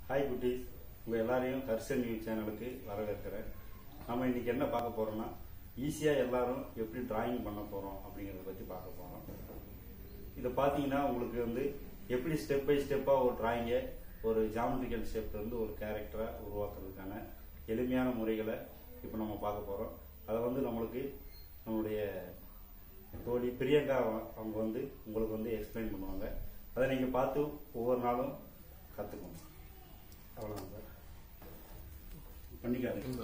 hi குட்டீஸ் உங்கள் எல்லாரையும் ஹர்ஷன் நியூஸ் சேனலுக்கு வரவேற்கிறேன் நம்ம இன்னைக்கு என்ன பார்க்க போறோம்னா ஈஸியாக எல்லாரும் எப்படி டிராயிங் பண்ண போகிறோம் அப்படிங்கிறத பற்றி பார்க்க போகிறோம் இதை பார்த்தீங்கன்னா உங்களுக்கு வந்து எப்படி ஸ்டெப் பை ஸ்டெப்பாக ஒரு டிராயிங்கை ஒரு ஜாமெட்ரிக்கல் ஷேப்லேருந்து ஒரு கேரக்டராக உருவாக்குறதுக்கான எளிமையான முறைகளை இப்போ நம்ம பார்க்க போகிறோம் அதை வந்து நம்மளுக்கு நம்மளுடைய தோழி பிரியங்கா அவங்க வந்து உங்களுக்கு வந்து எக்ஸ்பிளைன் பண்ணுவாங்க அதை நீங்கள் பார்த்து ஒவ்வொரு நாளும் கற்றுக்கணும் அவ்வளோதான் சார் பண்ணிக்காது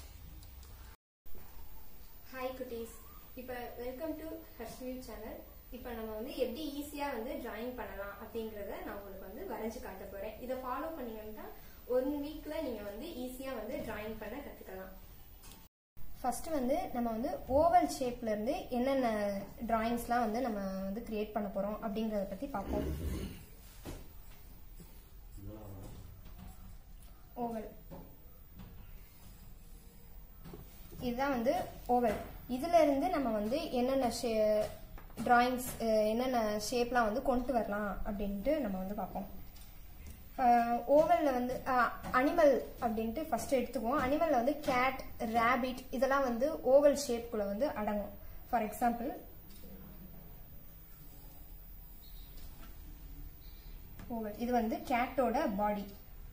ஹாய் குட்டீஸ் இப்போ வெல்கம் டு ஹர்ஷ்மியூ சேனல் இப்போ நம்ம வந்து எப்படி ஈஸியாக வந்து டிராயிங் பண்ணலாம் அப்படிங்கிறத நான் உங்களுக்கு வந்து வரைஞ்சு காட்ட போகிறேன் இதை ஃபாலோ பண்ணீங்கன்னா ஒன் வீக்கில் நீங்கள் வந்து ஈஸியாக வந்து டிராயிங் பண்ண கற்றுக்கலாம் ஃபர்ஸ்ட் வந்து நம்ம வந்து ஓவல் ஷேப்ல இருந்து என்னென்ன டிராயிங்ஸ்லாம் வந்து நம்ம வந்து கிரியேட் பண்ண போறோம் அப்படிங்கறத பத்தி பார்ப்போம் ஓவல் இதுதான் வந்து ஓவல் இதுல இருந்து நம்ம வந்து என்னென்ன டிராயிங்ஸ் என்னென்ன ஷேப்லாம் வந்து கொண்டு வரலாம் அப்படின்ட்டு நம்ம வந்து பார்ப்போம் ஓவலில் வந்து அனிமல் அப்படின்ட்டு ஃபர்ஸ்ட் எடுத்துக்குவோம் அனிமலில் வந்து கேட் ரேபிட் இதெல்லாம் வந்து ஓவல் ஷேப்குள்ள வந்து அடங்கும் ஃபார் எக்ஸாம்பிள் ஓவல் இது வந்து கேட்டோட பாடி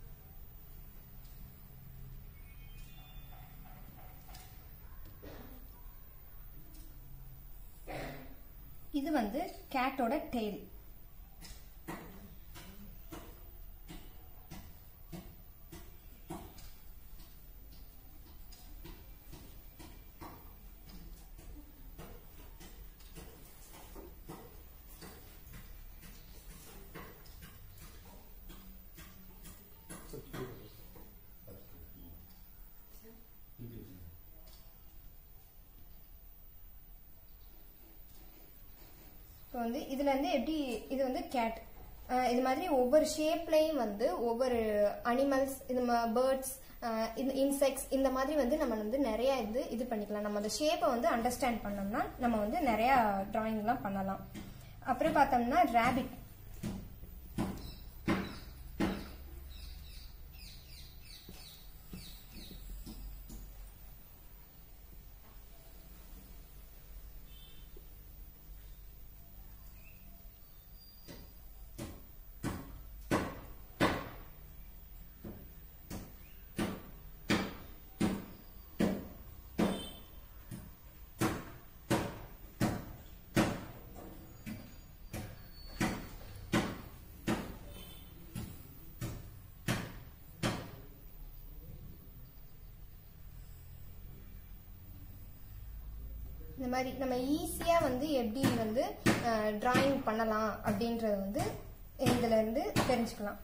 இது வந்து கேட்டோட டெய்ல் இப்போ வந்து இதுல இருந்து எப்படி இது வந்து கேட் இது மாதிரி ஒவ்வொரு ஷேப்லயும் வந்து ஒவ்வொரு அனிமல்ஸ் இது பேர்ட்ஸ் இன்செக்ட்ஸ் இந்த மாதிரி வந்து நம்ம வந்து நிறைய இது இது பண்ணிக்கலாம் நம்ம அந்த ஷேப்பை வந்து அண்டர்ஸ்டாண்ட் பண்ணோம்னா நம்ம வந்து நிறைய டிராயிங்லாம் பண்ணலாம் அப்புறம் பார்த்தோம்னா ரேபிட் இந்த மாதிரி நம்ம ஈஸியாக வந்து எப்படி வந்து டிராயிங் பண்ணலாம் அப்படின்றத வந்து இதுல இருந்து தெரிஞ்சுக்கலாம்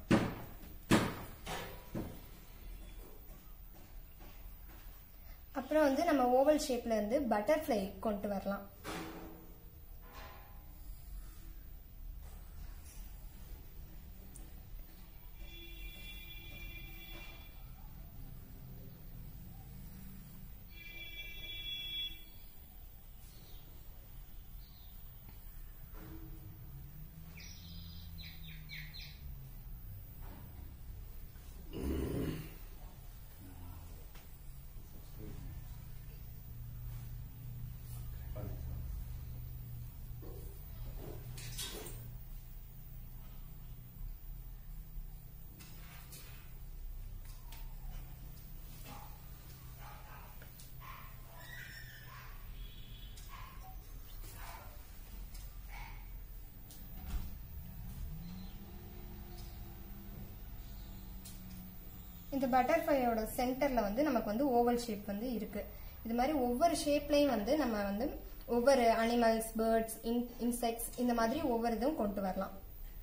அப்புறம் வந்து நம்ம ஓவல் ஷேப்ல இருந்து பட்டர்ஃப்ளை கொண்டு வரலாம் இந்த பட்டர்ஃப்ளையோட சென்டர்ல வந்து நமக்கு வந்து ஓவல் ஷேப் வந்து இருக்கு இது மாதிரி ஒவ்வொரு ஷேப்லயும் வந்து நம்ம வந்து ஒவ்வொரு அனிமல்ஸ் பேர்ட்ஸ் இன்செக்ட்ஸ் இந்த மாதிரி ஒவ்வொரு இதுவும் கொண்டு வரலாம்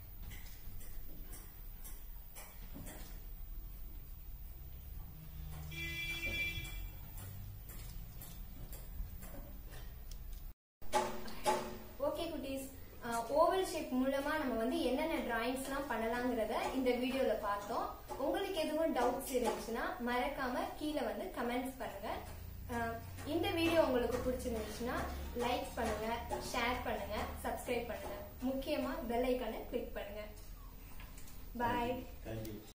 ஓகே குட்டீஸ் ஓவல் ஷேப் மூலமா நம்ம வந்து என்னென்ன டிராயிங்ஸ்லாம் பண்ணலாங்கிறத இந்த வீடியோல பார்த்தோம் உங்களுக்கு எதுவும் டவுட்ஸ் இருந்துச்சுன்னா மறக்காம கீழே வந்து கமெண்ட்ஸ் பண்ணுங்க அஹ், இந்த வீடியோ உங்களுக்கு பிடிச்சிருந்துச்சுன்னா லைக் பண்ணுங்க ஷேர் பண்ணுங்க சப்ஸ்கிரைப் பண்ணுங்க முக்கியமா பெல் ஐக்கானை கிளிக் பண்ணுங்க பாய் தேங்க்யூ